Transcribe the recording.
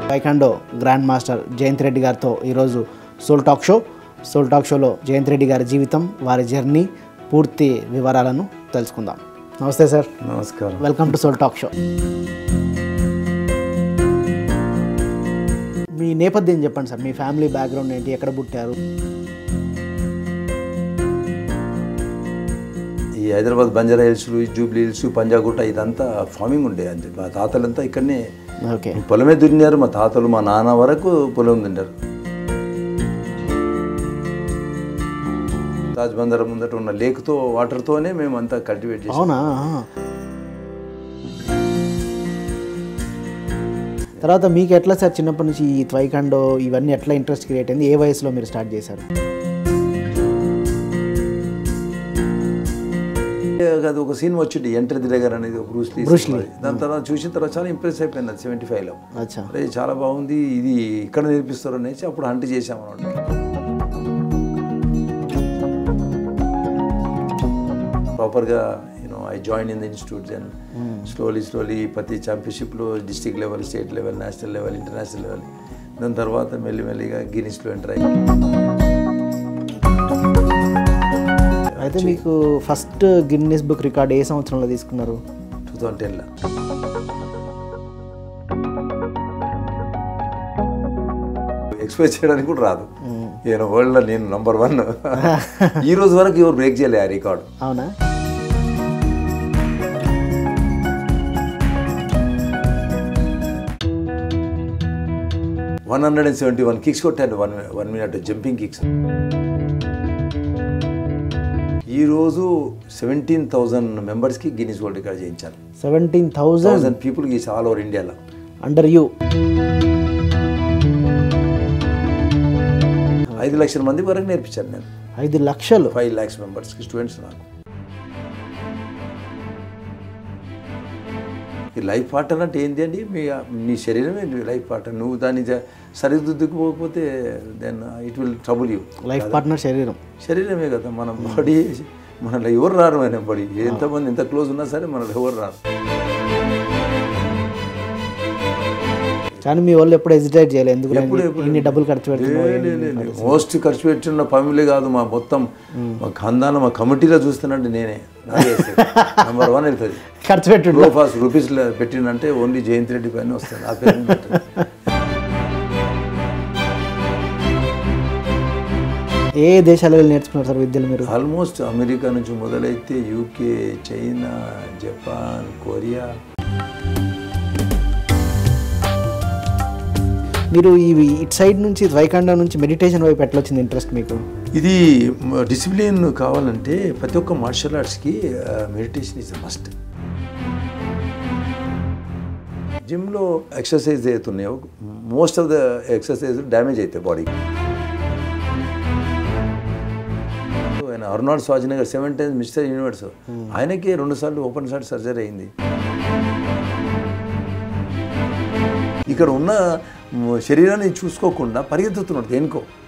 వైకాండో grand master Jayanth Reddy గారితో ఈరోజు soul talk show soul talk షోలో జయంత్ రెడ్డి గారి జీవితం వారి జర్నీ పూర్తి వివరాలను తెలుసుకుందాం నమస్తే సార్ నమస్కారం welcome to soul talk show మీ నేపథ్యం చెప్పండి సార్ మీ ఫ్యామిలీ బ్యాక్గ్రౌండ్ ఏంటి ఎక్కడ పుట్టారు ఈ Hyderabad Banjara Hills Jubilee Hills Panjagutta ఇదంతా ఫార్మింగ్ ఉండే అంతే మా తాతలంతా ఇక్కడనే ఓకే పొలమే దున్నారు మా తాతలు మా నాన్న వరకు పొలం దున్నారు తాజ్ బందర్ ముందట ఉన్న లేక్తో వాటర్తోనే మేము అంతా కల్టివేట్ చేసాం అవునా తర్వాత మీకు ఎట్లా సార్ చిన్నప్పటి నుంచి ఈ త్వైకాండో ఇవన్నీ ఎట్లా ఇంట్రెస్ట్ క్రియేట్ అయింది ఏ వయసులో మీరు స్టార్ట్ చేశారు అది ఒక సీన్ వచ్చింది ఎంటర్ ది దగ్గర అనేది ఒక బ్రూస్లీ బ్రూస్లీ. దాని తర్వాత చూసిన తర్వాత చాలా ఇంప్రెస్ అయిపోయింది అది సెవెంటీ ఫైవ్లో అచ్చా అరే చాలా బాగుంది ఇది ఇక్కడ నేర్పిస్తారు అనేసి అప్పుడు హంట్ చేసాం అనమాట ప్రాపర్గా you know I join in the institutes and slowly slowly ప్రతి ఛాంపియన్షిప్లో district level state level national level international level దాని తర్వాత మెల్లిమెల్లిగా గిన్నిస్లో ఎంటర్ అయ్యి అయితే మీకు ఫస్ట్ గిన్నెస్ బుక్ రికార్డ్ ఏ సంవత్సరంలో తీసుకున్నారు టూ థౌజండ్ టెన్లో ఎక్స్ప్రెస్ చేయడానికి కూడా రాదు నేను వరల్డ్లో నేను నంబర్ వన్ ఈ రోజు వరకు ఎవరు బ్రేక్ చేయలే ఆ రికార్డు అవునా one hundred and seventy one kicks కొట్టాను one one minute jumping kicks ఈరోజు సెవెంటీన్ థౌజండ్ మెంబర్స్కి గిన్నీస్ వరల్డ్ రికార్డ్ చేయించాను సెవెంటీన్ థౌజండ్ థౌజండ్ పీపుల్కి ఆల్ ఓవర్ ఇండియాలో అండర్ యూ ఐదు లక్షల మంది వరకు నేర్పించాను నేను ఐదు లక్షలు ఫైవ్ ల్యాక్స్ మెంబర్స్కి స్టూడెంట్స్ నాకు ఈ లైఫ్ పార్ట్నర్ అంటే ఏంటి అండి మీ నీ శరీరమే నీ లైఫ్ పార్ట్నర్ నువ్వు దాన్ని జ- సరిదిద్దుకుపోకపోతే then it will trouble you life partner శరీరం శరీరమే కదా మన బాడీ మనలో ఎవరు రారు ఆయన బాడీ ఎంతమంది ఎంత క్లోజ్ ఉన్నా సరే మనలో ఎవరు రారు కానీ మీ వాళ్ళు ఎప్పుడు హెజిటేట్ చేయలేదు ఎందుకు ఎప్పుడు ఎప్పుడు ఇన్ని డబ్బులు ఖర్చు పెడుతున్నావు మోస్ట్ ఖర్చు పెట్టిన ఫ్యామిలీ కాదు మా మొత్తం మా ఖందాన మా కమిటీలో చూస్తున్నట్టు నేనే నెంబర్ వన్ వెళ్తుంది ఖర్చు పెట్టు టూ ఫాస్ట్ రూపీస్ పెట్టినంటే ఓన్లీ జయంత్ రెడ్డి పైన వస్తుంది ఆ పేరు మీద పెట్టదు. ఏ దేశాలు వెళ్ళి నేర్చుకున్నారు సార్ విద్యలు మీరు ఆల్మోస్ట్ అమెరికా నుంచి మొదలైతే యూకే చైనా జపాన్ కొరియా మీరు ఈ ఇటు సైడ్ నుంచి ద్వైకాండ నుంచి మెడిటేషన్ వైపు ఎట్లా వచ్చింది ఇంట్రెస్ట్ మీకు ఇది డిసిప్లిన్ కావాలంటే ప్రతి ఒక్క మార్షల్ ఆర్ట్స్కి మెడిటేషన్ ఇస్ మస్ట్ జిమ్లో ఎక్సర్సైజ్ అవుతున్నాయో most of the exercise damage అవుతాయి బాడీకి ఆయన Arnold Schwarzenegger seven times Mister Universe ఆయనకి రెండు సార్లు ఓపెన్ హార్ట్ సర్జరీ అయింది ఇక్కడ ఉన్న మ్, శరీరాన్ని చూసుకోకుండా పరిగెత్తుతున్నాడు దేనికో